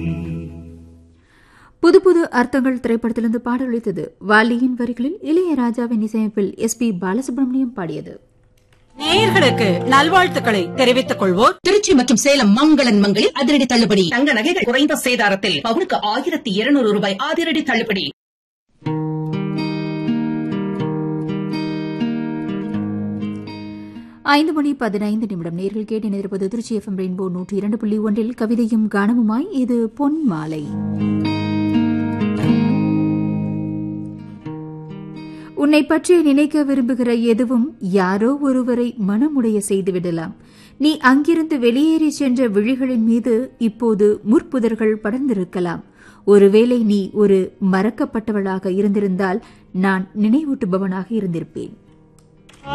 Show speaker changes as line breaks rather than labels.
புது புது அர்த்தங்கள் திரைப்படத்திலிருந்து பாடலளித்தது வாலியின் வரிகளில் இளையராஜாவின் இசையமைப்பில் எஸ் பி பாலசுப்ரமணியம் பாடியது
நேயர்களுக்கு நல்வாழ்த்துக்களை தெரிவித்துக் கொள்வோர்
திருச்சி மற்றும் சேலம் மங்களன் மங்களில் அதிரடி தள்ளுபடி
தங்க நகைகள் குறைந்த சேதாரத்தில் பவுனுக்கு ஆயிரத்தி இருநூறு ரூபாய் அதிரடி தள்ளுபடி
ஐந்து மணி பதினைந்து நிமிடம் நேரில் கேட்டு நிதிர்ப்பது திருச்சி எஃப்எம் ரெயின்போ நூற்றி இரண்டு புள்ளி ஒன்றில் கவிதையும் கானமுமாய் இது பொன் மாலை உன்னை பற்றி நினைக்க விரும்புகிற எதுவும் யாரோ ஒருவரை மனமுடைய செய்துவிடலாம் நீ அங்கிருந்து வெளியேறி சென்ற விழிகளின் மீது இப்போது முற்புதர்கள் படர்ந்திருக்கலாம் ஒருவேளை நீ ஒரு மறக்கப்பட்டவளாக இருந்திருந்தால் நான் நினைவூட்டுபவனாக இருந்திருப்பேன்